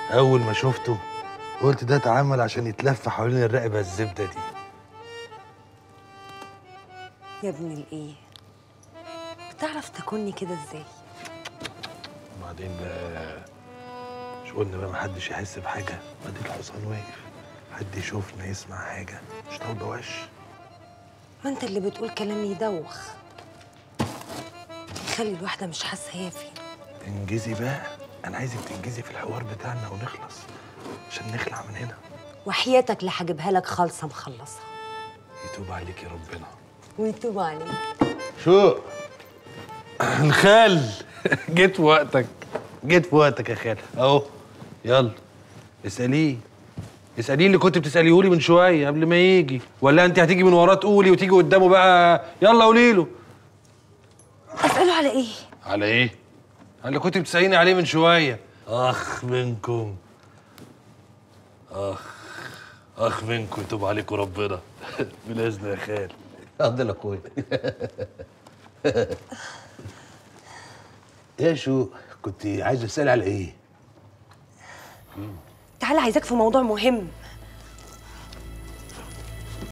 اول ما شفته قلت ده اتعمل عشان يتلف حوالين الرقبه الزبده دي يا ابن الايه بتعرف تكوني كده ازاي وبعدين بقى مش قلنا بقى محدش يحس بحاجه ادي الحصان واقف حد يشوفنا يسمع حاجه مش طالبه وش ما انت اللي بتقول كلام يدوخ يخلي الواحده مش حاسه هي فين انجزي بقى انا عايزك تنجزي في الحوار بتاعنا ونخلص عشان نخلع من هنا وحياتك اللي هجيبها لك خالصه مخلصه يتوب عليك يا ربنا ويتوب عليك شو الخال جيت في وقتك جيت في وقتك يا خال اهو يلا اساليه اساليه اللي كنت بتساليه لي من شويه قبل ما يجي ولا انت هتيجي من وراه تقولي وتيجي قدامه بقى يلا قولي له اساله على ايه على ايه على اللي كنت بتساليني عليه من شويه اخ منكم اخ اخ منكم يتوب عليكم ربنا بالاذن يا خال اتفضل يا اخويا يا شو كنت عايز اسال على ايه تعالى عايزاك في موضوع مهم